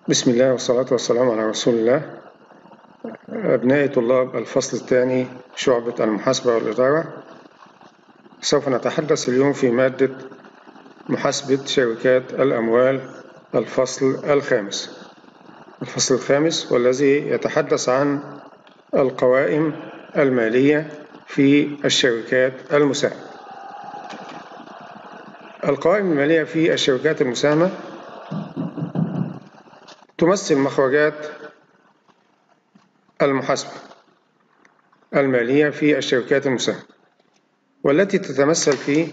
بسم الله والصلاة والسلام على رسول الله أبنائي طلاب الفصل الثاني شعبة المحاسبة والإدارة سوف نتحدث اليوم في مادة محاسبة شركات الأموال الفصل الخامس الفصل الخامس والذي يتحدث عن القوائم المالية في الشركات المساهمة القوائم المالية في الشركات المساهمة تمثل مخرجات المحاسبة المالية في الشركات المساهمة والتي تتمثل في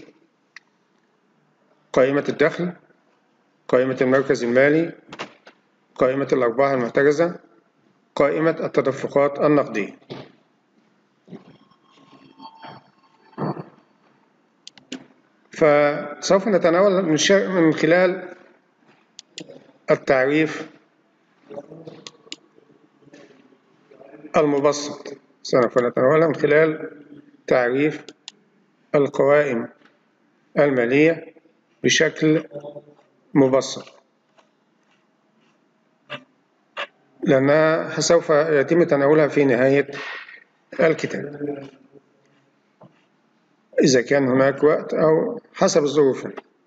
قائمة الدخل قائمة المركز المالي قائمة الأرباح المحتجزة قائمة التدفقات النقدية فسوف نتناول من خلال التعريف المبسط سوف نتناولها من خلال تعريف القوائم المالية بشكل مبسط لأنها سوف يتم تناولها في نهاية الكتاب إذا كان هناك وقت أو حسب الظروف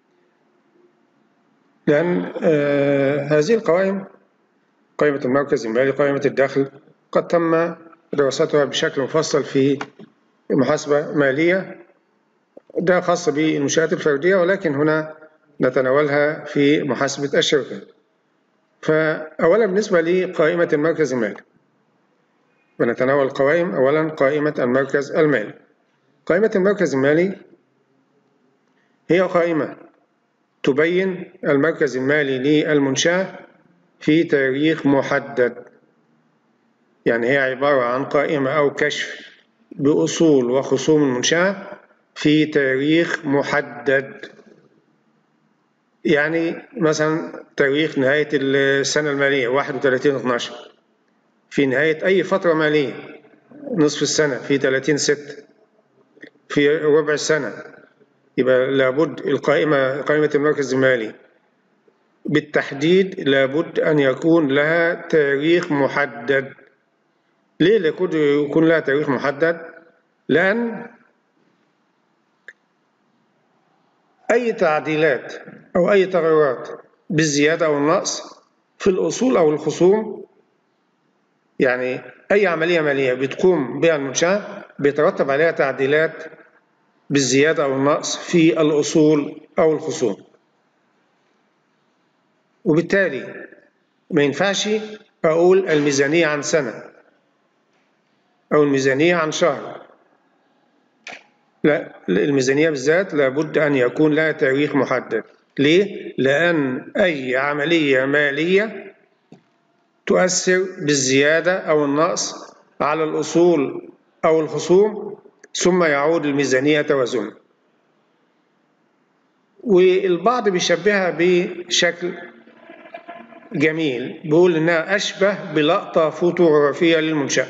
لأن آه هذه القوائم قائمة المركز المالي قائمة الدخل قد تم دراستها بشكل مفصل في محاسبة مالية ده خاص بالمنشآت الفردية ولكن هنا نتناولها في محاسبة الشركات فأولا بالنسبة لقائمة المركز المالي بنتناول قوائم أولا قائمة المركز المالي قائمة المركز المالي هي قائمة تبين المركز المالي للمنشأة في تاريخ محدد يعني هي عبارة عن قائمة أو كشف بأصول وخصوم المنشأة في تاريخ محدد يعني مثلا تاريخ نهاية السنة المالية 31 12 في نهاية أي فترة مالية نصف السنة في 30 6 في ربع السنة يبقى لابد القائمة قائمة المركز المالي بالتحديد لابد أن يكون لها تاريخ محدد ليه لابد يكون لها تاريخ محدد؟ لأن أي تعديلات أو أي تغيرات بالزيادة أو النقص في الأصول أو الخصوم يعني أي عملية مالية بتقوم بها المنشأة بيترتب عليها تعديلات بالزيادة أو النقص في الأصول أو الخصوم وبالتالي ما ينفعش أقول الميزانية عن سنة أو الميزانية عن شهر لا الميزانية بالذات لابد أن يكون لها تاريخ محدد ليه؟ لأن أي عملية مالية تؤثر بالزيادة أو النقص على الأصول أو الخصوم ثم يعود الميزانية توازنا والبعض بيشبهها بشكل جميل بيقول إنها أشبه بلقطة فوتوغرافية للمنشأة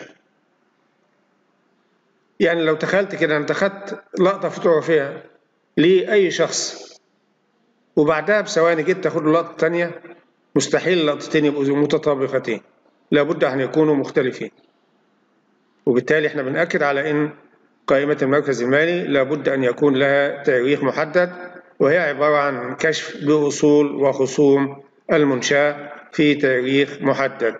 يعني لو تخيلت كده أنت خدت لقطة فوتوغرافية لأي شخص وبعدها بثواني جيت تاخد له لقطة تانية مستحيل اللقطتين يبقوا متطابقتين لابد أن يكونوا مختلفين وبالتالي احنا بنأكد على أن قائمة المركز المالي لابد أن يكون لها تاريخ محدد وهي عبارة عن كشف بأصول وخصوم المنشأة في تاريخ محدد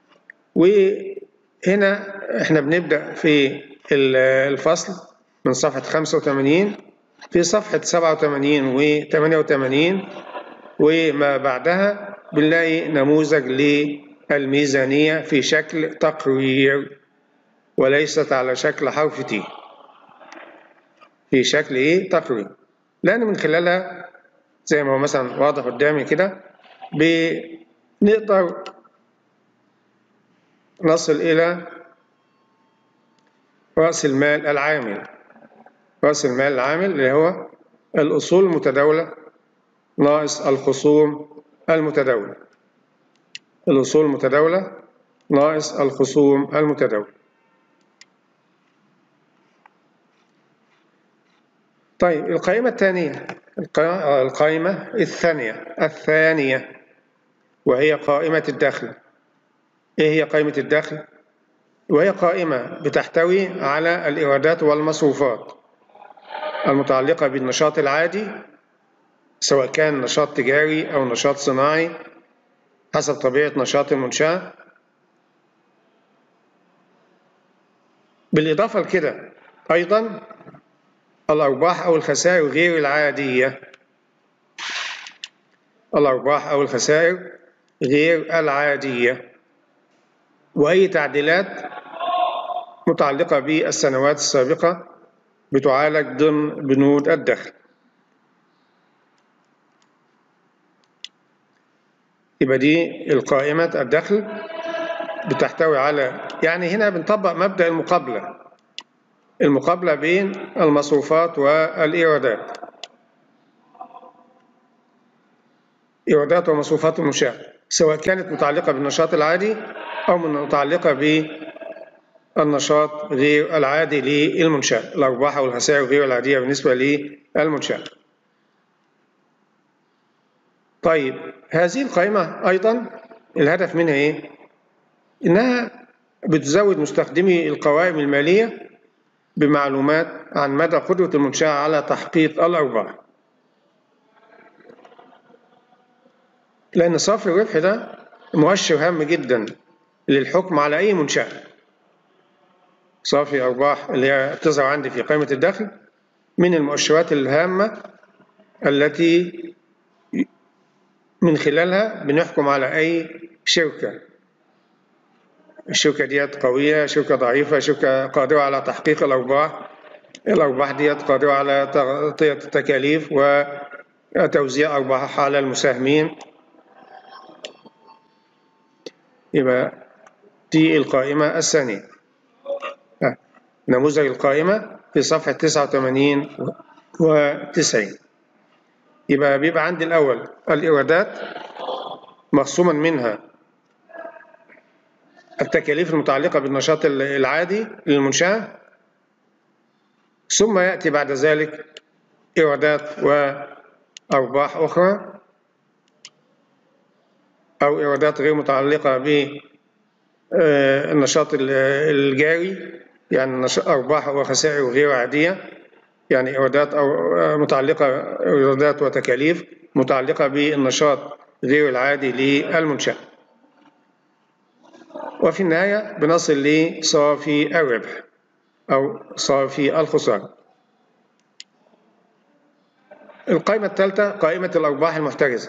وهنا احنا بنبدأ في الفصل من صفحة 85 في صفحة 87 و 88 وما بعدها بنلاقي نموذج للميزانية في شكل تقرير وليست على شكل حرف تي في شكل ايه تقرير لأن من خلالها زي ما هو مثلا واضح قدامي كده بنقدر نصل إلى رأس المال العامل رأس المال العامل اللي هو الأصول المتداولة ناقص الخصوم المتداولة الأصول المتداولة ناقص الخصوم المتداولة طيب القائمة الثانية القائمة الثانية الثانية وهي قائمة الدخل إيه هي قائمة الدخل؟ وهي قائمة بتحتوي على الإيرادات والمصروفات المتعلقة بالنشاط العادي سواء كان نشاط تجاري أو نشاط صناعي حسب طبيعة نشاط المنشأة بالإضافة لكده أيضا الأرباح أو الخسائر غير العادية الأرباح أو الخسائر غير العادية وأي تعديلات متعلقة بالسنوات السابقة بتعالج ضمن بنود الدخل يبقى دي القائمة الدخل بتحتوي على يعني هنا بنطبق مبدأ المقابلة المقابلة بين المصروفات والإيرادات إيرادات ومصروفات المنشأة سواء كانت متعلقة بالنشاط العادي أو متعلقة بالنشاط غير العادي للمنشأة الأرباح والخسائر غير العادية بالنسبة للمنشأة طيب هذه القائمة أيضا الهدف منها إيه؟ إنها بتزود مستخدمي القوائم المالية بمعلومات عن مدى قدرة المنشأة على تحقيق الأرباح لأن صافي الربح ده مؤشر هام جدا للحكم على أي منشأة صافي أرباح اللي هي بتظهر عندي في قائمة الدخل من المؤشرات الهامة التي من خلالها بنحكم على أي شركة الشركة ديت قوية شركة ضعيفة شركة قادرة على تحقيق الأرباح الأرباح ديت قادرة على تغطية التكاليف وتوزيع أرباحها على المساهمين يبقى دي القائمة الثانية نموذج القائمة في صفحة 89 و 90 يبقى بيبقى عندي الأول الإيرادات مخصوما منها التكاليف المتعلقة بالنشاط العادي للمنشأة ثم يأتي بعد ذلك إيرادات وأرباح أخرى أو إيرادات غير متعلقة بالنشاط الجاري يعني أرباح وخسائر غير عادية يعني إيرادات أو متعلقة إيرادات وتكاليف متعلقة بالنشاط غير العادي للمنشأة وفي النهاية بنصل لصافي الربح أو صافي الخسارة القائمة الثالثة قائمة الأرباح المحترزة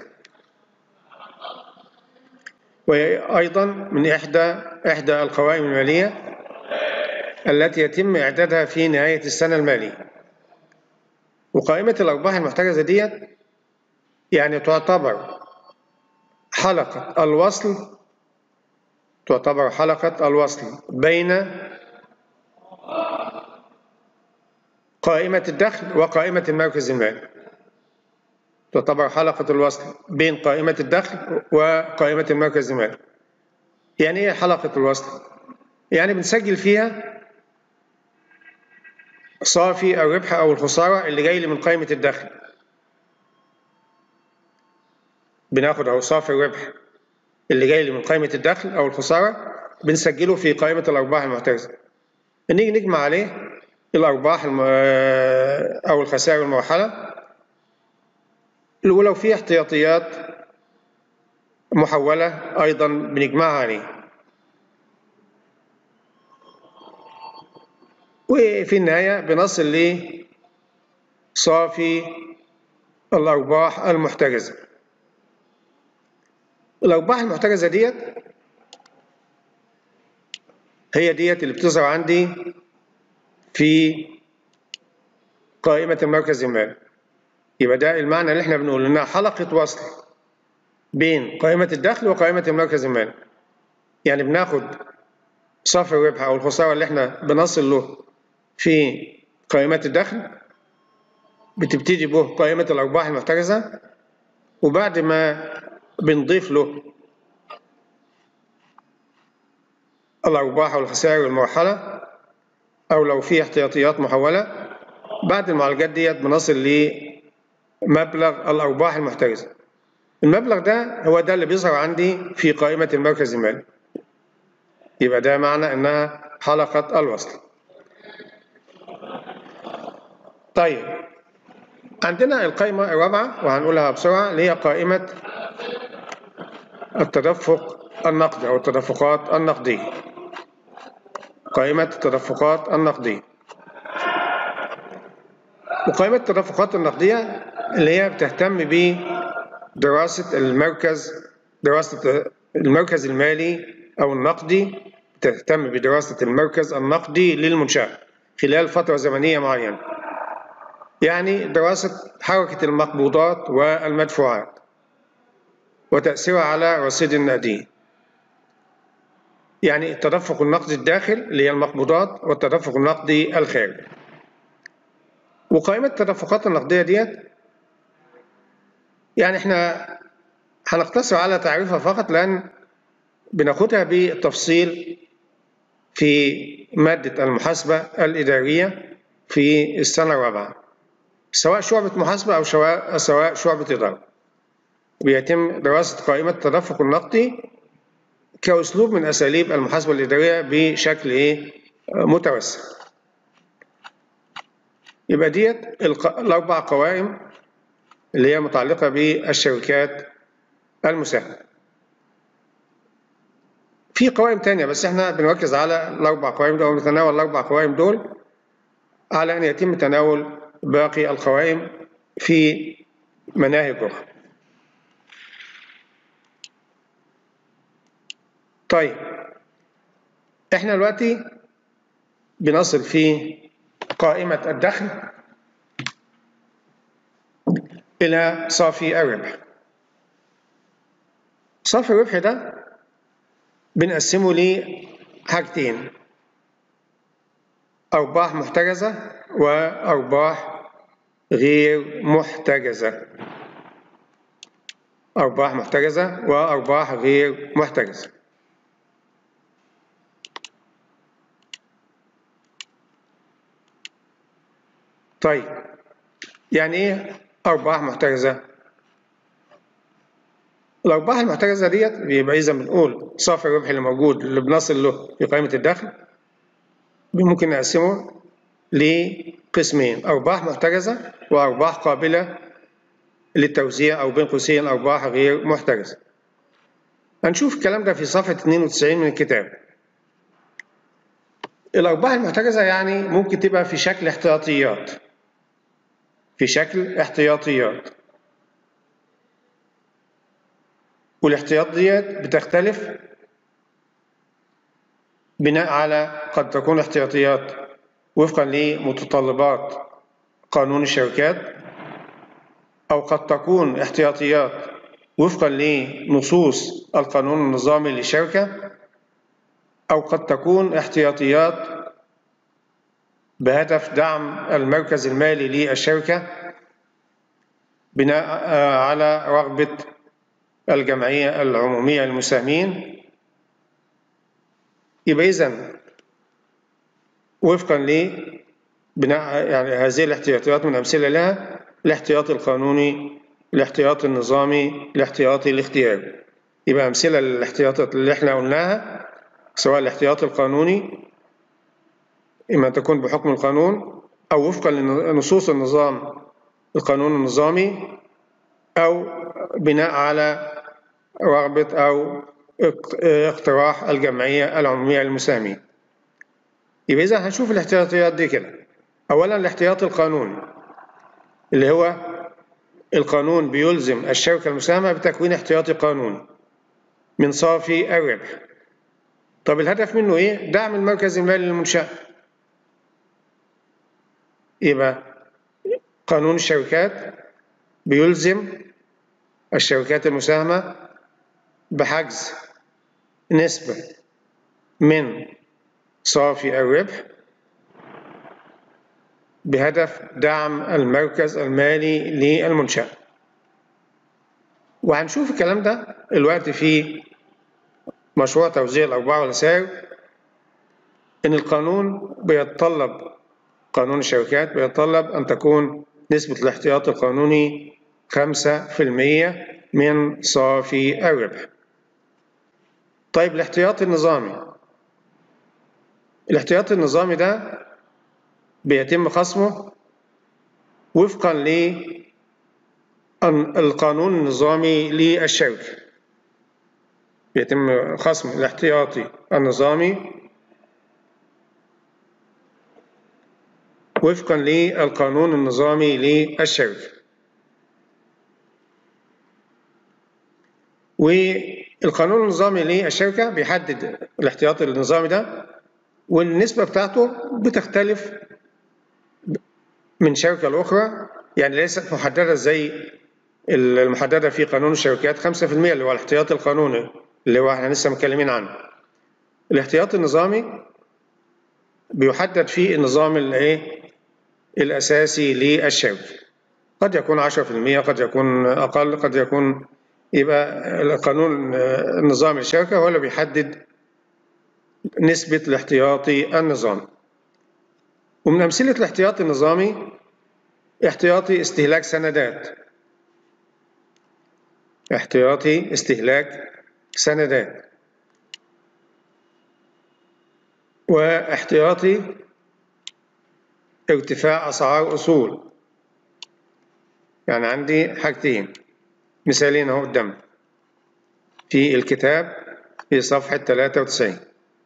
وهي أيضا من إحدى إحدى القوائم المالية التي يتم إعدادها في نهاية السنة المالية وقائمة الأرباح المحترزة ديت يعني تعتبر حلقة الوصل تعتبر حلقة الوصل بين قائمة الدخل وقائمة المركز المالي تعتبر حلقة الوصل بين قائمة الدخل وقائمة المركز المالي يعني ايه حلقة الوصل؟ يعني بنسجل فيها صافي الربح أو الخسارة اللي جاي لي من قائمة الدخل بناخد أهو صافي الربح اللي جاي لي من قائمة الدخل أو الخسارة بنسجله في قائمة الأرباح المحترزة نيجي نجمع عليه الأرباح الم... أو الخسائر المرحلة ولو في احتياطيات محولة أيضا بنجمعها عليه وفي النهاية بنصل لصافي الأرباح المحترزة الأرباح المحترزة ديت هي ديت اللي بتظهر عندي في قائمة المركز المالي يبقى ده المعنى اللي احنا بنقول انها حلقة وصل بين قائمة الدخل وقائمة المركز المالي يعني بناخد صافي الربح او الخسارة اللي احنا بنصل له في قائمة الدخل بتبتدي به قائمة الأرباح المحترزة وبعد ما بنضيف له الأرباح والخسائر المرحلة أو لو في احتياطيات محولة بعد المعالجات ديت بنصل لمبلغ الأرباح المحترزة المبلغ ده هو ده اللي بيظهر عندي في قائمة المركز المالي يبقى ده معنى انها حلقة الوصل طيب عندنا القائمة الرابعة وهنقولها بسرعة اللي هي قائمة التدفق النقدي أو التدفقات النقدية قائمة التدفقات النقدية وقائمة التدفقات النقدية اللي هي بتهتم بدراسة المركز دراسة المركز المالي أو النقدي تهتم بدراسة المركز النقدي للمنشأة خلال فترة زمنية معينة يعني دراسة حركة المقبوضات والمدفوعات وتأثيرها على رصيد النقدي يعني التدفق النقدي الداخل اللي هي المقبوضات والتدفق النقدي الخارجي وقائمة التدفقات النقدية ديت يعني احنا هنقتصر على تعريفها فقط لأن بناخدها بالتفصيل في مادة المحاسبة الإدارية في السنة الرابعة سواء شعبة محاسبة أو سواء شعبة إدارة بيتم دراسة قائمة التدفق النقدي كأسلوب من أساليب المحاسبة الإدارية بشكل إيه متوسع يبقى ديت الأربع قوائم اللي هي متعلقة بالشركات المساهمة في قوائم تانية بس احنا بنركز على الأربع قوائم دول ونتناول الأربع قوائم دول على أن يتم تناول باقي القوائم في مناهج أخرى. طيب احنا دلوقتي بنصل في قائمة الدخل إلى صافي الربح. صافي الربح ده بنقسمه لحاجتين أرباح محتجزة وأرباح غير محتجزة أرباح محتجزة وأرباح غير محتجزة طيب يعني إيه أرباح محتجزة؟ الأرباح المحتجزة ديت بيبقى إذا بنقول صافي الربح اللي موجود اللي بنصل له في قائمة الدخل ممكن نقسمه لقسمين أرباح محتجزة وأرباح قابلة للتوزيع أو بين قوسين أرباح غير محتجزة. هنشوف الكلام ده في صفحة 92 من الكتاب. الأرباح المحتجزة يعني ممكن تبقى في شكل احتياطيات. في شكل احتياطيات. والاحتياط ديت بتختلف بناء على قد تكون احتياطيات وفقا لمتطلبات قانون الشركات أو قد تكون احتياطيات وفقا لنصوص القانون النظامي للشركة أو قد تكون احتياطيات بهدف دعم المركز المالي للشركة بناء على رغبة الجمعية العمومية للمساهمين يبقى إذا وفقا ل بناء يعني هذه الاحتياطيات من أمثلة لها الاحتياطي القانوني الاحتياطي النظامي الاحتياطي الاختياري يبقى أمثلة للاحتياطات اللي احنا قلناها سواء الاحتياطي القانوني إما أن تكون بحكم القانون أو وفقا لنصوص النظام القانون النظامي أو بناء على رغبة أو اقتراح الجمعية العمومية للمساهمين يبقى إذا هنشوف الاحتياطيات دي كده أولا الاحتياط القانوني اللي هو القانون بيلزم الشركة المساهمة بتكوين احتياطي قانوني من صافي الربح طب الهدف منه إيه؟ دعم المركز المالي للمنشأة يبقى قانون الشركات بيلزم الشركات المساهمة بحجز نسبة من صافي الربح بهدف دعم المركز المالي للمنشأة وهنشوف الكلام ده الوقت في مشروع توزيع الأرباح والخسائر إن القانون بيتطلب قانون الشركات بيتطلب أن تكون نسبة الاحتياط القانوني خمسة في المية من صافي الربح طيب الاحتياطي النظامي الاحتياطي النظامي ده بيتم خصمه وفقا للقانون النظامي للشركة بيتم خصم الاحتياطي النظامي وفقا للقانون النظامي للشركة والقانون النظامي للشركة بيحدد الاحتياطي النظامي ده والنسبة بتاعته بتختلف من شركة لأخرى يعني ليست محددة زي المحددة في قانون الشركات 5% اللي هو الاحتياطي القانوني اللي هو احنا لسه متكلمين عنه الاحتياطي النظامي بيحدد فيه النظام الايه الأساسي للشركة قد يكون 10% قد يكون أقل قد يكون يبقى القانون النظامي للشركة هو اللي بيحدد نسبة الاحتياطي النظامي ومن أمثلة الاحتياطي النظامي احتياطي استهلاك سندات احتياطي استهلاك سندات واحتياطي ارتفاع أسعار أصول يعني عندي حاجتين مثالين اهو قدام في الكتاب في صفحة 93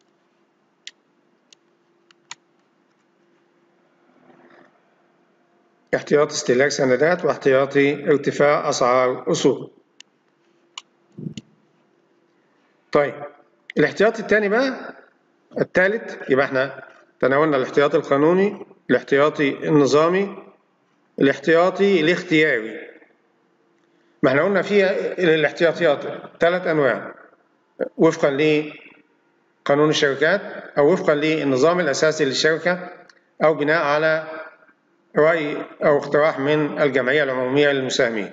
احتياطي استهلاك سندات واحتياطي ارتفاع أسعار أصول طيب الاحتياطي الثاني بقى الثالث يبقى احنا تناولنا الاحتياطي القانوني الاحتياطي النظامي الاحتياطي الاختياري ما احنا قلنا فيها الاحتياطيات ثلاث انواع وفقا لقانون الشركات او وفقا للنظام الاساسي للشركه او بناء على راي او اقتراح من الجمعيه العموميه للمساهمين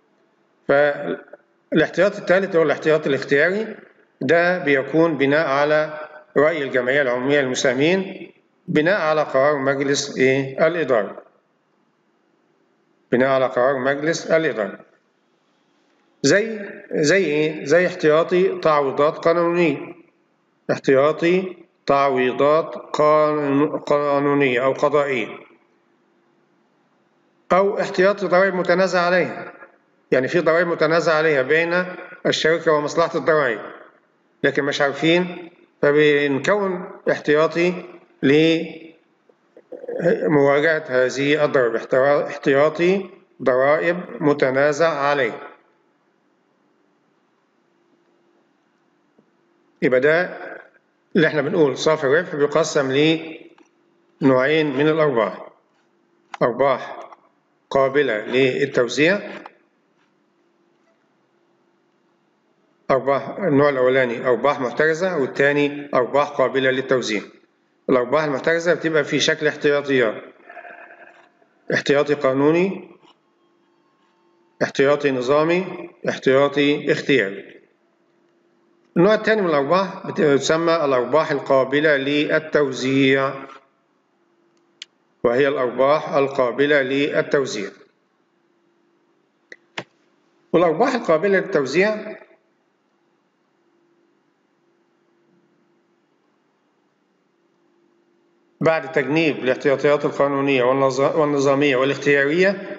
فالاحتياط الثالث هو الاحتياط الاختياري ده بيكون بناء على راي الجمعيه العموميه للمساهمين بناء على قرار مجلس ايه الاداره بناء على قرار مجلس الاداره زي زي ايه؟ زي احتياطي تعويضات قانونية احتياطي تعويضات قانونية أو قضائية أو احتياطي ضرائب متنازع عليها يعني في ضرائب متنازع عليها بين الشركة ومصلحة الضرائب لكن مش عارفين فبنكون احتياطي لمواجهة هذه الضرائب احتياطي ضرائب متنازع عليه يبقى ده اللي احنا بنقول صافي الربح بيقسم لنوعين من الأرباح أرباح قابلة للتوزيع أرباح النوع الأولاني أرباح محترزة والثاني أرباح قابلة للتوزيع الأرباح المحترزة بتبقى في شكل احتياطيات احتياطي قانوني احتياطي نظامي احتياطي اختياري النوع الثاني من الأرباح تسمى الأرباح القابلة للتوزيع وهي الأرباح القابلة للتوزيع والأرباح القابلة للتوزيع بعد تجنيب الاحتياطيات القانونية والنظامية والاختيارية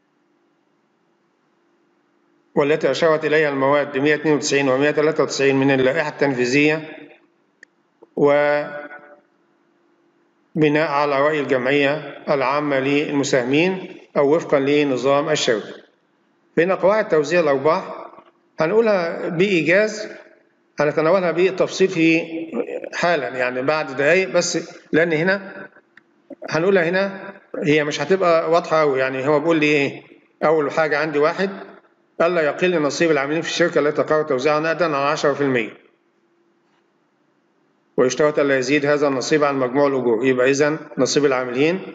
والتي أشارت إليها المواد 192 و 193 من اللائحة التنفيذية وبناء على رأي الجمعية العامة للمساهمين أو وفقا لنظام الشركة فإن قواعد توزيع الأرباح هنقولها بإيجاز هنتناولها بالتفصيل في حالا يعني بعد دقايق بس لأن هنا هنقولها هنا هي مش هتبقى واضحة أوي يعني هو بيقول لي إيه أول حاجة عندي واحد ألا يقل نصيب العاملين في الشركة التي تقرر توزيعها نقدا عن 10% ويشترط ألا يزيد هذا النصيب عن مجموع الأجور يبقى إذا نصيب العاملين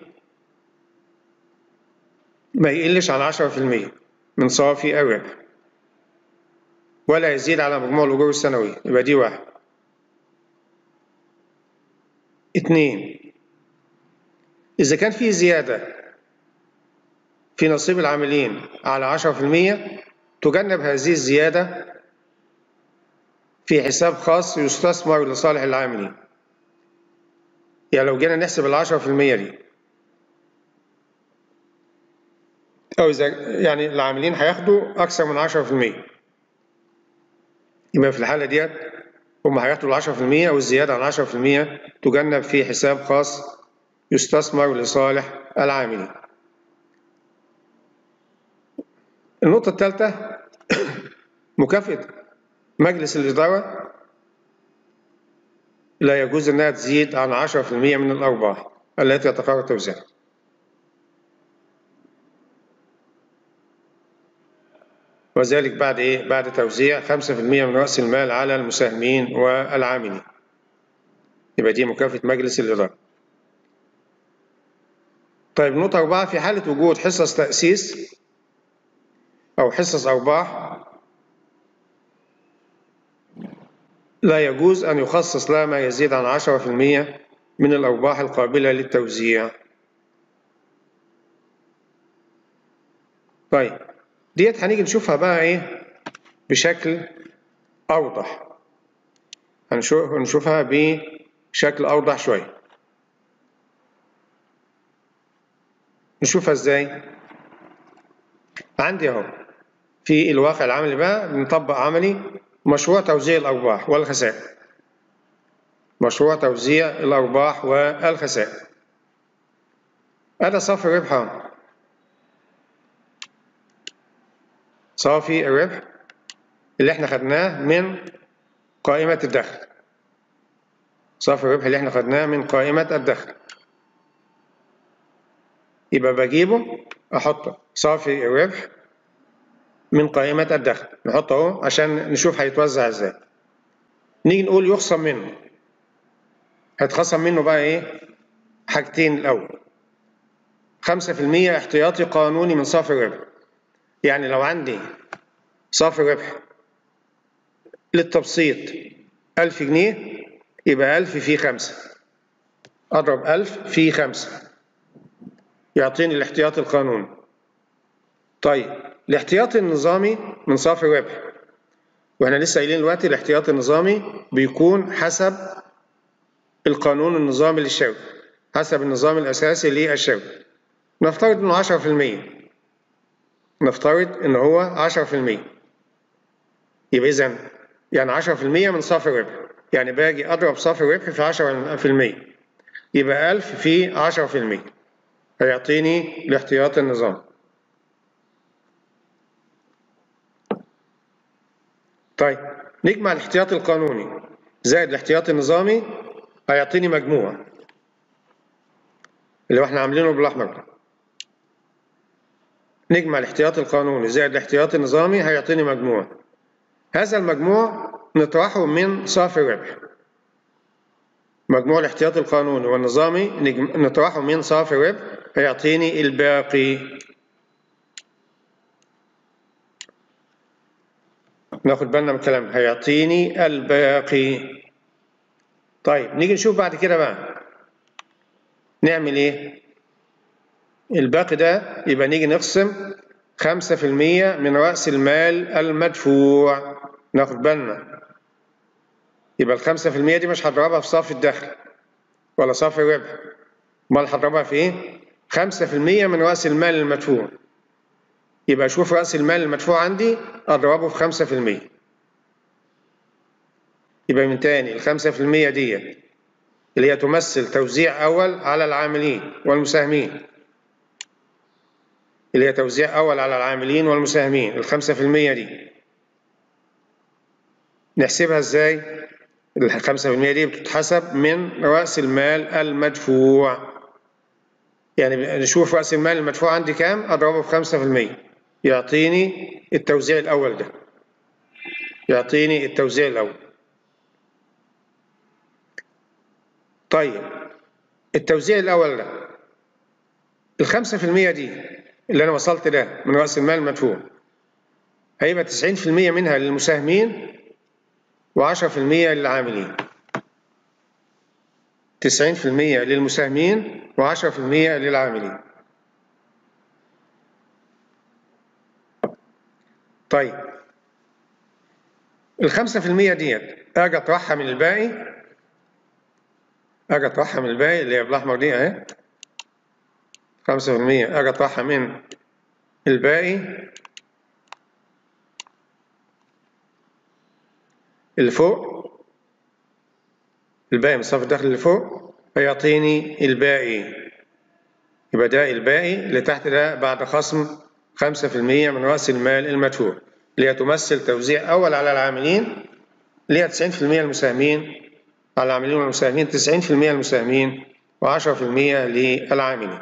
ما يقلش عن 10% من صافي الربح ولا يزيد على مجموع الأجور السنوية يبقى دي واحد اتنين إذا كان في زيادة في نصيب العاملين على 10% تجنب هذه الزيادة في حساب خاص يستثمر لصالح العاملين يعني لو جينا نحسب العشرة في المية دي أو إذا يعني العاملين هياخدوا أكثر من عشرة في المية يبقى في الحالة ديت هم هياخدوا العشرة في المية أو الزيادة عن عشرة في المية تجنب في حساب خاص يستثمر لصالح العاملين النقطة الثالثة مكافأة مجلس الإدارة لا يجوز أنها تزيد عن 10% من الأرباح التي يتقرر توزيعها وذلك بعد إيه؟ بعد توزيع 5% من رأس المال على المساهمين والعاملين يبقى دي مكافأة مجلس الإدارة طيب نقطة أربعة في حالة وجود حصص تأسيس أو حصص أرباح لا يجوز أن يخصص لها ما يزيد عن 10% من الأرباح القابلة للتوزيع طيب ديت هنيجي نشوفها بقى إيه بشكل أوضح هنشوف هنشوفها بشكل أوضح شوية نشوفها إزاي عندي أهو في الواقع العملي بقى بنطبق عملي مشروع توزيع الأرباح والخسائر مشروع توزيع الأرباح والخسائر هذا صافي الربح صافي الربح اللي احنا خدناه من قائمة الدخل صافي الربح اللي احنا خدناه من قائمة الدخل يبقى بجيبه أحطه صافي الربح من قائمة الدخل نحطه اهو عشان نشوف هيتوزع ازاي نيجي نقول يخصم منه هيتخصم منه بقى ايه حاجتين الأول خمسة في المية احتياطي قانوني من صافي الربح يعني لو عندي صافي ربح للتبسيط ألف جنيه يبقى ألف في خمسة أضرب ألف في خمسة يعطيني الاحتياطي القانوني طيب الاحتياطي النظامي من صافي الربح واحنا لسه قايلين دلوقتي الاحتياطي النظامي بيكون حسب القانون النظامي للشركة حسب النظام الأساسي للشركة نفترض إنه 10% نفترض إن هو 10% يبقى إذا يعني 10% من صافي الربح يعني باجي أضرب صافي الربح في 10% يبقى 1000 في 10% هيعطيني الاحتياطي النظامي طيب نجمع الاحتياطي القانوني زائد الاحتياطي النظامي هيعطيني مجموع اللي احنا عاملينه بالاحمر نجمع الاحتياطي القانوني زائد الاحتياطي النظامي هيعطيني مجموع هذا المجموع نطرحه من صافي الربح مجموع الاحتياطي القانوني والنظامي نطرحه من صافي الربح هيعطيني الباقي ناخد بالنا من الكلام هيعطيني الباقي طيب نيجي نشوف بعد كده بقى نعمل ايه الباقي ده يبقى نيجي نقسم خمسة في المية من رأس المال المدفوع ناخد بالنا يبقى الخمسة في المية دي مش هضربها في صافي الدخل ولا صافي الربح امال هضربها في ايه خمسة في المية من رأس المال المدفوع يبقى أشوف رأس المال المدفوع عندي أضربه في خمسة في المية يبقى من تاني الخمسة في المية دي اللي هي تمثل توزيع أول على العاملين والمساهمين اللي هي توزيع أول على العاملين والمساهمين الخمسة في المية دي نحسبها إزاي؟ الخمسة في المية دي بتتحسب من رأس المال المدفوع يعني نشوف رأس المال المدفوع عندي كام أضربه في خمسة في المية يعطيني التوزيع الأول ده يعطيني التوزيع الأول طيب التوزيع الأول ده الخمسة في المية دي اللي أنا وصلت ده من رأس المال المدفوع هيبقى تسعين في المية منها للمساهمين وعشرة في المية للعاملين تسعين في المية للمساهمين وعشرة في المية للعاملين طيب الخمسة في المية ديت أجي أطرحها من الباقي أجي أطرحها من الباقي اللي هي بالأحمر دي أهي خمسة في المية أجي أطرحها من الباقي اللي فوق الباقي من الصف الداخلي اللي فوق هيعطيني الباقي يبقى ده الباقي اللي تحت ده بعد خصم خمسة في المية من رأس المال المدفوع اللي هي تمثل توزيع أول على العاملين اللي هي تسعين في المية المساهمين على العاملين والمساهمين تسعين في المية المساهمين وعشرة في المية للعاملين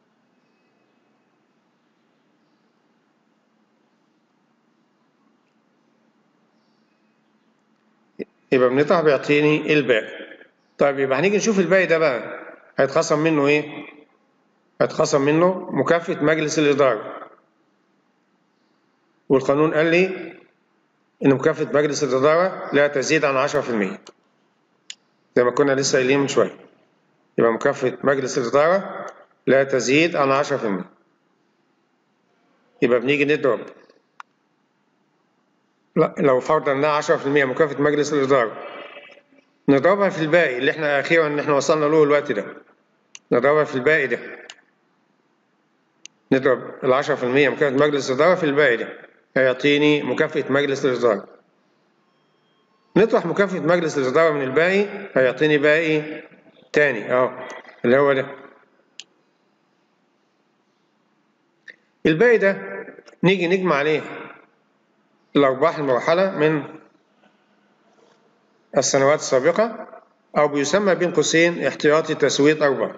يبقى بنطرح بيعطيني الباقي طيب يبقى هنيجي نشوف الباقي ده بقى هيتخصم منه ايه؟ هيتخصم منه مكافأة مجلس الإدارة والقانون قال لي إن مكافأة مجلس الإدارة لا تزيد عن 10% زي ما كنا لسه قايلين من شوية يبقى مكافأة مجلس الإدارة لا تزيد عن 10% يبقى بنيجي نضرب لا لو فرضا انها 10% مكافأة مجلس الإدارة نضربها في الباقي اللي احنا أخيرا ان احنا وصلنا له الوقت ده نضربها في الباقي ده نضرب ال 10% مكافأة مجلس الإدارة في الباقي ده هيعطيني مكافأة مجلس الإدارة نطرح مكافأة مجلس الإدارة من الباقي هيعطيني باقي تاني أهو اللي هو ده الباقي ده نيجي نجمع عليه الأرباح المرحلة من السنوات السابقة أو بيسمى بين قوسين احتياطي تسوية أرباح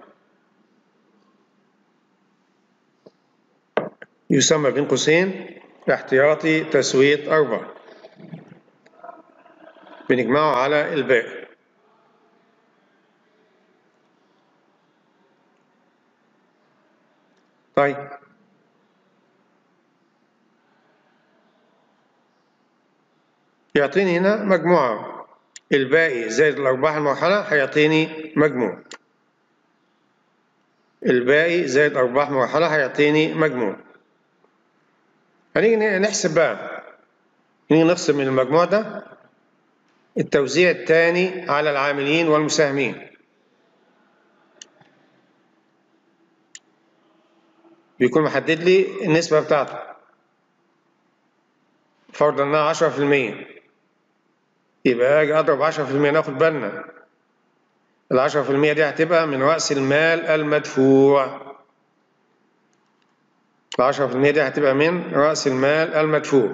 يسمى بين قوسين احتياطي تسوية أرباح بنجمعه على الباقي طيب يعطيني هنا مجموعة الباقي زائد الأرباح المرحلة هيعطيني مجموع الباقي زائد أرباح مرحلة هيعطيني مجموع هنيجي نحسب بقى نيجي نقسم من المجموع ده التوزيع الثاني على العاملين والمساهمين بيكون محدد لي النسبة بتاعته فرضا انها 10% يبقى اجي اضرب 10% ناخد بالنا ال 10% دي هتبقى من رأس المال المدفوع ال 10% دي هتبقى من رأس المال المدفوع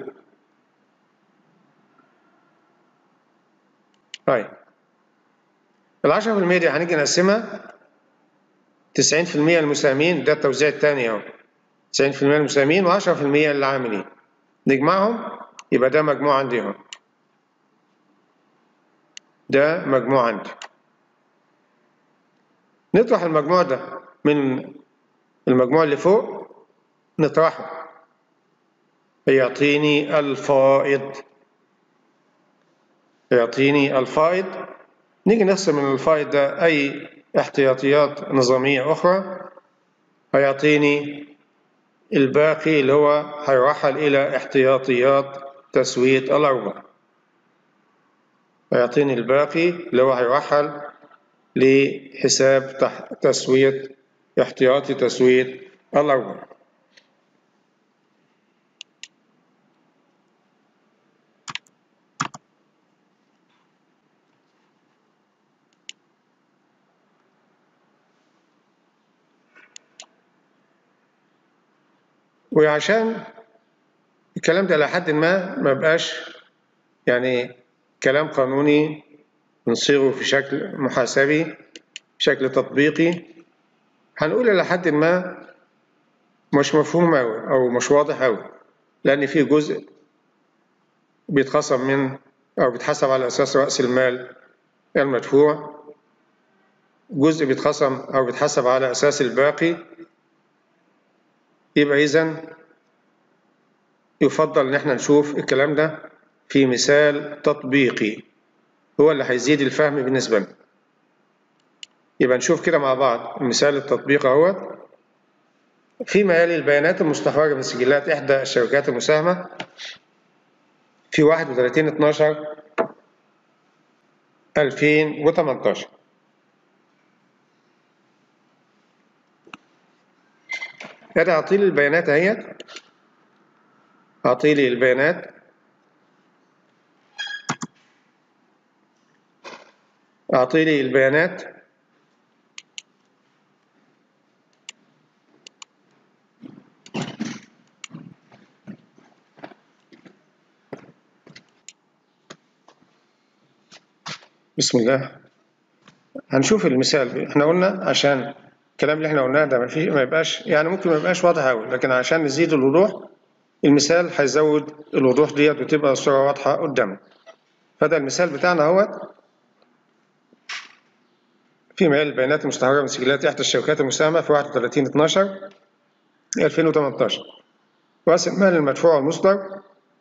طيب ال 10% دي هنيجي نقسمها 90% للمساهمين ده التوزيع الثاني اهو 90% للمساهمين و10% للعاملين نجمعهم يبقى ده مجموع عندي اهو ده مجموع عندي نطرح المجموع ده من المجموع اللي فوق نطرحه يعطيني الفائض يعطيني الفائض نيجي نقسم من الفائض ده أي احتياطيات نظامية أخرى هيعطيني الباقي اللي هو هيرحل إلى احتياطيات تسوية الأرباح هيعطيني الباقي اللي هو هيرحل لحساب تحت تسوية احتياطي تسوية الأرباح وعشان الكلام ده لحد ما ما بقاش يعني كلام قانوني نصيغه في شكل محاسبي بشكل تطبيقي هنقول إلى حد ما مش مفهوم أوي أو مش واضح أوي لأن في جزء بيتخصم من أو بيتحسب على أساس رأس المال المدفوع جزء بيتخصم أو بيتحسب على أساس الباقي يبقى إذا يفضل إن احنا نشوف الكلام ده في مثال تطبيقي هو اللي هيزيد الفهم بالنسبة لنا يبقى نشوف كده مع بعض المثال التطبيقي اهوت فيما يلي البيانات المستخرجة من سجلات إحدى الشركات المساهمة في 31 12 2018 ادي اعطي لي البيانات اهيت اعطي لي البيانات اعطي لي البيانات بسم الله هنشوف المثال احنا قلنا عشان الكلام اللي احنا قلناه ده ما فيه ما يبقاش يعني ممكن ما يبقاش واضح قوي لكن عشان نزيد الوضوح المثال هيزود الوضوح ديت وتبقى الصورة واضحة قدامنا فده المثال بتاعنا اهوت في مجال البيانات المستحوذة من سجلات إحدى الشركات المساهمة في 31 12 2018 رأس المال المدفوع المصدر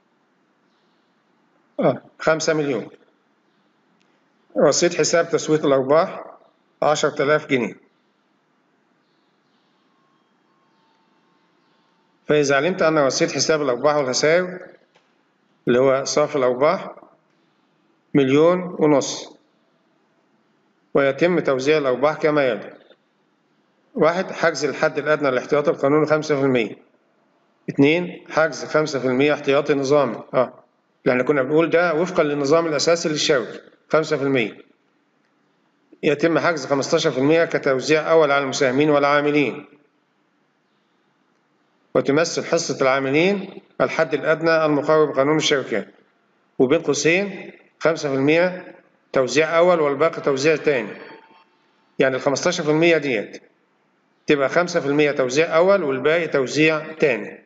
آه 5 مليون رصيد حساب تسويق الأرباح 10000 جنيه فإذا علمت أن رصيد حساب الأرباح والخسائر اللي هو صافي الأرباح مليون ونص ويتم توزيع الأرباح كما يلي واحد حجز الحد الأدنى للاحتياطي القانوني خمسة في المية اتنين حجز خمسة في المية احتياطي نظامي اه لأن كنا بنقول ده وفقا للنظام الأساسي للشركة خمسة في المية يتم حجز خمستاشر في المية كتوزيع أول على المساهمين والعاملين وتمثل حصة العاملين الحد الأدنى المقرر بقانون الشركات وبين قوسين خمسة في المية توزيع أول والباقي توزيع تاني يعني الخمستاشر في المية ديت تبقى خمسة في المية توزيع أول والباقي توزيع تاني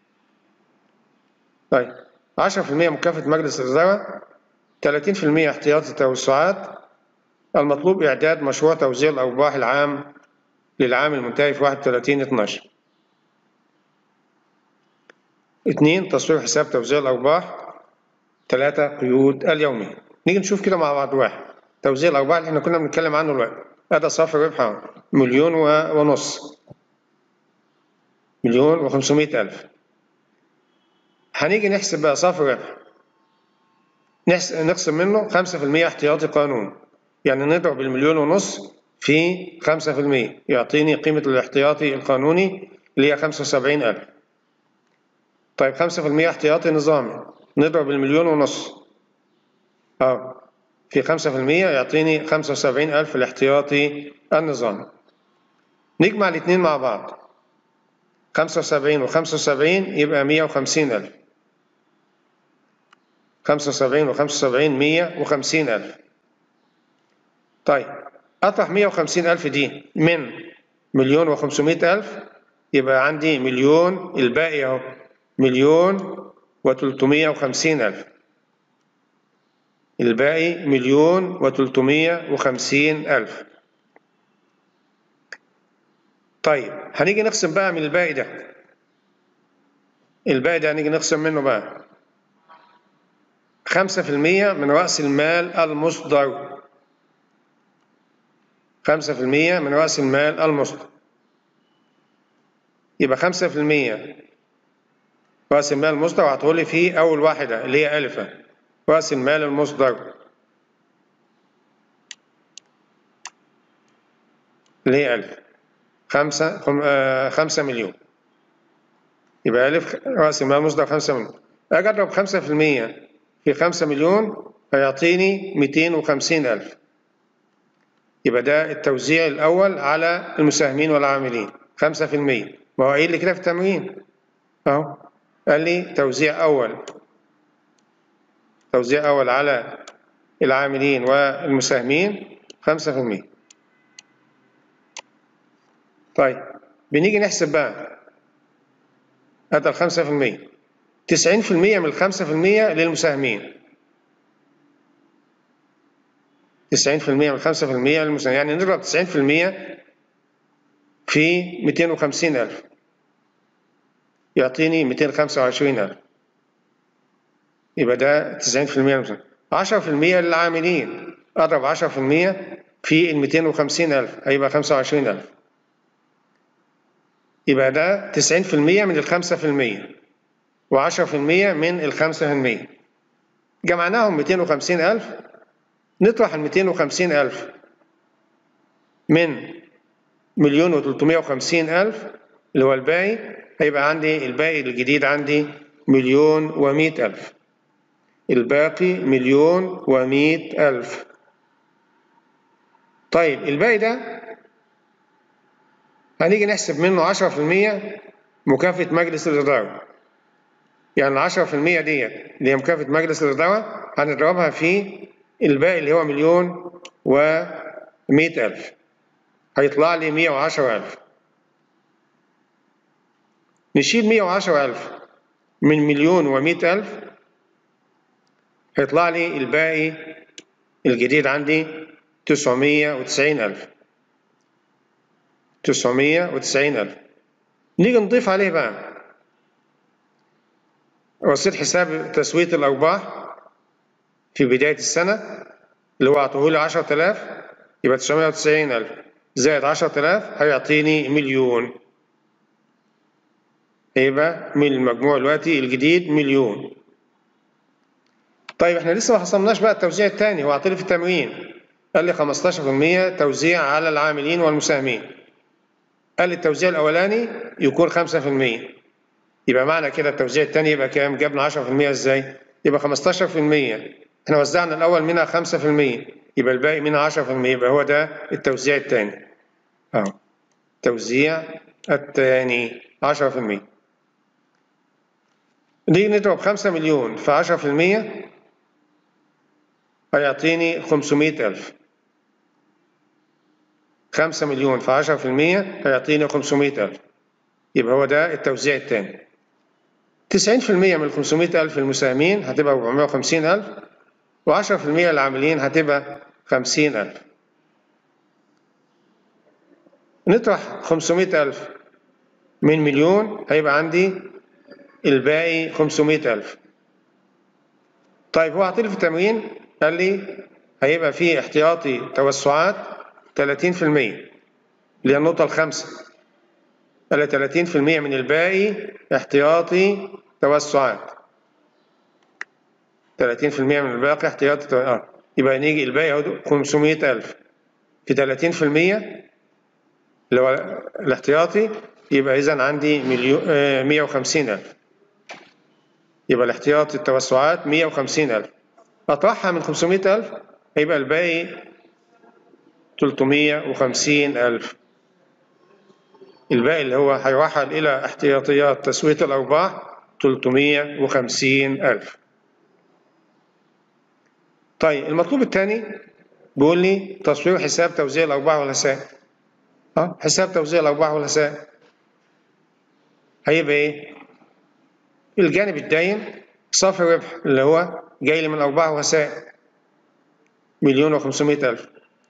طيب عشرة في المية مكافأة مجلس الإدارة تلاتين في المية احتياطي توسعات المطلوب إعداد مشروع توزيع الأرباح العام للعام المنتهي في واحد وتلاتين اتناشر اتنين تصوير حساب توزيع الأرباح تلاتة قيود اليومية نيجي نشوف كده مع بعض واحد توزيع الأرباح اللي احنا كنا بنتكلم عنه دلوقتي هذا صافي ربح مليون ونص مليون وخمسمائة ألف هنيجي نحسب بقى صافي ربح نقسم منه خمسة في المية احتياطي قانون يعني نضرب المليون ونص في خمسة في المية يعطيني قيمة الاحتياطي القانوني اللي هي خمسة وسبعين ألف طيب خمسة في المية احتياطي نظامي نضرب المليون ونص اه في خمسة في المية يعطيني خمسة وسبعين ألف الاحتياطي النظامي نجمع الاتنين مع بعض خمسة وسبعين وخمسة وسبعين يبقى مية وخمسين ألف خمسة وسبعين وخمسة وسبعين مية وخمسين ألف طيب أطرح مية وخمسين ألف دي من مليون وخمسمائة ألف يبقى عندي مليون الباقي أهو مليون وتلتمية وخمسين ألف الباقي مليون وتلتمية وخمسين ألف طيب هنيجي نقسم بقى من الباقي ده الباقي ده هنيجي نقسم منه بقى خمسة في المية من رأس المال المصدر خمسة في المية من رأس المال المصدر يبقى خمسة في المية رأس المال المصدر وهتقولي فيه أول واحدة اللي هي ألفة رأس المال المصدر اللي هي ألف خمسة خم... آه خمسة مليون يبقى ألف رأس المال المصدر خمسة مليون أجي أضرب خمسة في المية في خمسة مليون هيعطيني ميتين وخمسين ألف يبقى ده التوزيع الأول على المساهمين والعاملين خمسة في المية ما هو قايل لي كده في التمرين أهو قال لي توزيع أول توزيع أول على العاملين والمساهمين خمسة في المية طيب بنيجي نحسب بقى هذا الخمسة في المية تسعين في المية من الخمسة في المية للمساهمين تسعين في المية من الخمسة في المية للمساهمين يعني نضرب تسعين في المية في ميتين وخمسين ألف يعطيني ميتين خمسة وعشرين ألف يبقى ده تسعين في المية عشرة في المية للعاملين أضرب عشرة في المية في الميتين وخمسين ألف هيبقى خمسة وعشرين ألف يبقى ده تسعين في المية من الخمسة في المية وعشرة في المية من الخمسة في المية جمعناهم 250000 نطرح ال 250000 من مليون و 350 ألف اللي هو الباقي هيبقى عندي الباقي الجديد عندي مليون و ألف الباقي مليون و ألف طيب الباقي ده هنيجي نحسب منه 10% مكافأة مجلس الإدارة يعني ال 10% ديت اللي هي مكافأة مجلس الإدارة هنضربها في الباقي اللي هو مليون و ألف هيطلع لي 110000 نشيل 110000 من مليون و ألف هيطلع لي الباقي الجديد عندي 990000 990000 نيجي نضيف عليه بقى رصيد حساب تسوية الأرباح في بداية السنة اللي هو عطوه 10000 يبقى 990000 زائد 10000 هيعطيني مليون يبقى من المجموع دلوقتي الجديد مليون طيب احنا لسه ما حصلناش بقى التوزيع الثاني هو عطيني في التمرين قال لي 15% توزيع على العاملين والمساهمين قال لي التوزيع الاولاني يكون 5% يبقى معنى كده التوزيع الثاني يبقى كام جبنا 10% ازاي يبقى 15% احنا وزعنا الاول منها 5% يبقى الباقي منها 10% يبقى هو ده التوزيع الثاني أهو توزيع الثاني 10% نيجي نضرب 5 مليون في 10% هيعطيني 500 ألف 5 مليون في 10% هيعطيني 500 ألف يبقى هو ده التوزيع الثاني 90% من ال 500 ألف المساهمين هتبقى 450 ألف و10% العاملين هتبقى 50 ألف نطرح 500 ألف من مليون هيبقى عندي الباقي 500 ألف طيب هو عطيلي في التمرين قال لي هيبقى فيه احتياطي توسعات 30% اللي هي النقطة الخامسة قال لي 30% من الباقي احتياطي توسعات 30% من الباقي احتياطي توسعات يبقى نيجي الباقي اهو 500000 في 30% اللي هو الاحتياطي يبقى إذا عندي مليون آه 150 ألف يبقى الاحتياطي التوسعات 150 ألف أطرحها من 500 ألف هيبقى الباقي 350 ألف الباقي اللي هو هيرحل إلى احتياطيات تسوية الأرباح 350 ألف طيب المطلوب الثاني بيقول لي تصوير حساب توزيع الأرباح والخسائر اه حساب توزيع الأرباح والخسائر هيبقى إيه؟ الجانب الداين صافي الربح اللي هو جاي لي من أرباح وخسائر مليون وخمسمائة ألف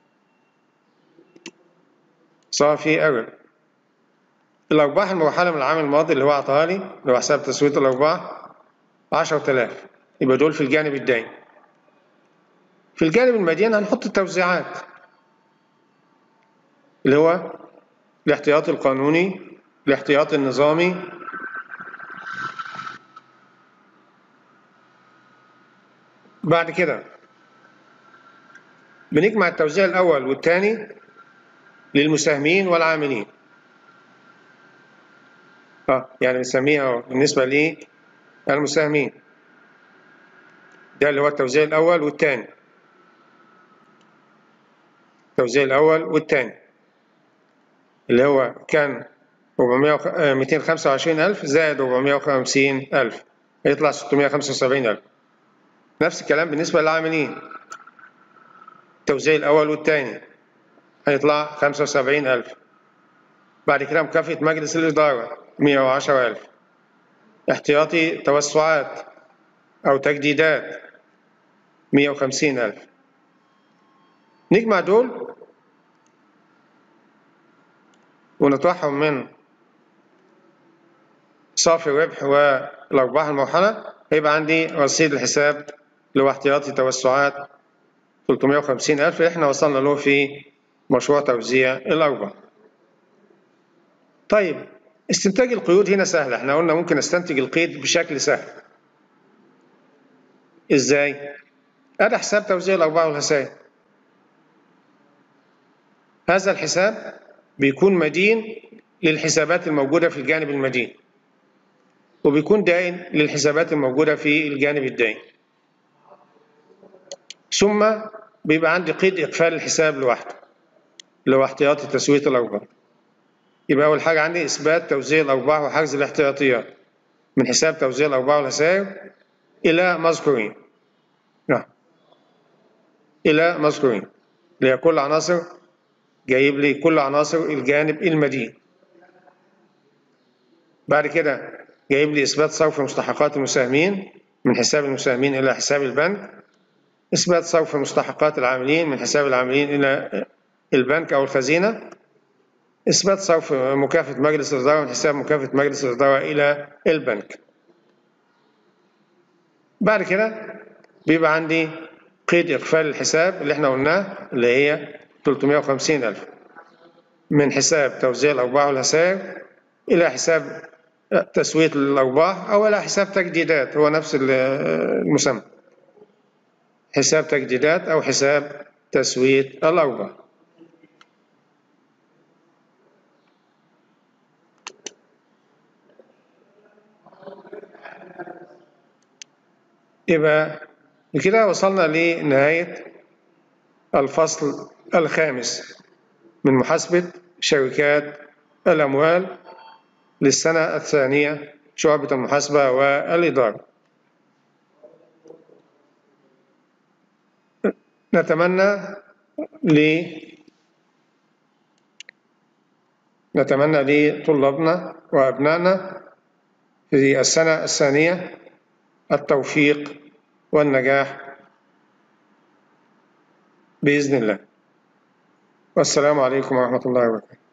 صافي الربح الأرباح المرحلة من العام الماضي اللي هو أعطاها لي اللي هو حساب تسوية الأرباح 10000 يبقى دول في الجانب الداين في الجانب المدين هنحط التوزيعات اللي هو الاحتياطي القانوني الاحتياطي النظامي بعد كده بنجمع التوزيع الأول والثاني للمساهمين والعاملين اه يعني بنسميها بالنسبة للمساهمين ده اللي هو التوزيع الأول والثاني التوزيع الأول والثاني اللي هو كان 400 225 ألف زائد 450 ألف هيطلع 675 ألف نفس الكلام بالنسبة للعاملين التوزيع الأول والثاني هيطلع 75 ألف بعد كده مكافأة مجلس الإدارة 110 ألف احتياطي توسعات أو تجديدات 150 ألف نجمع دول ونطرحهم من صافي الربح والأرباح المرحلة هيبقى عندي رصيد الحساب اللي هو احتياطي توسعات 350 ألف اللي احنا وصلنا له في مشروع توزيع الأرباح. طيب استنتاج القيود هنا سهل احنا قلنا ممكن استنتج القيد بشكل سهل. ازاي؟ ادي حساب توزيع الارباح والخسائر هذا الحساب بيكون مدين للحسابات الموجودة في الجانب المدين وبيكون دائن للحسابات الموجودة في الجانب الدائن ثم بيبقى عندي قيد إقفال الحساب لوحده اللي هو احتياطي تسوية الأرباح يبقى أول حاجة عندي إثبات توزيع الأرباح وحجز الاحتياطيات من حساب توزيع الأرباح والخسائر إلى مذكورين نعم إلى مذكورين اللي هي كل عناصر جايب لي كل عناصر الجانب المدين بعد كده جايب لي إثبات صرف مستحقات المساهمين من حساب المساهمين إلى حساب البنك إثبات صرف مستحقات العاملين من حساب العاملين إلى البنك أو الخزينة إثبات صرف مكافأة مجلس الإدارة من حساب مكافأة مجلس الإدارة إلى البنك بعد كده بيبقى عندي قيد إقفال الحساب اللي احنا قلناه اللي هي 350 ألف من حساب توزيع الأرباح والخسائر إلى حساب تسوية الأرباح أو إلى حساب تجديدات هو نفس المسمى حساب تجديدات أو حساب تسوية الأرباح يبقى بكده وصلنا لنهاية الفصل الخامس من محاسبة شركات الأموال للسنة الثانية شعبة المحاسبة والإدارة نتمنى ل نتمنى لطلابنا وأبنائنا في السنة الثانية التوفيق والنجاح بإذن الله والسلام عليكم ورحمة الله وبركاته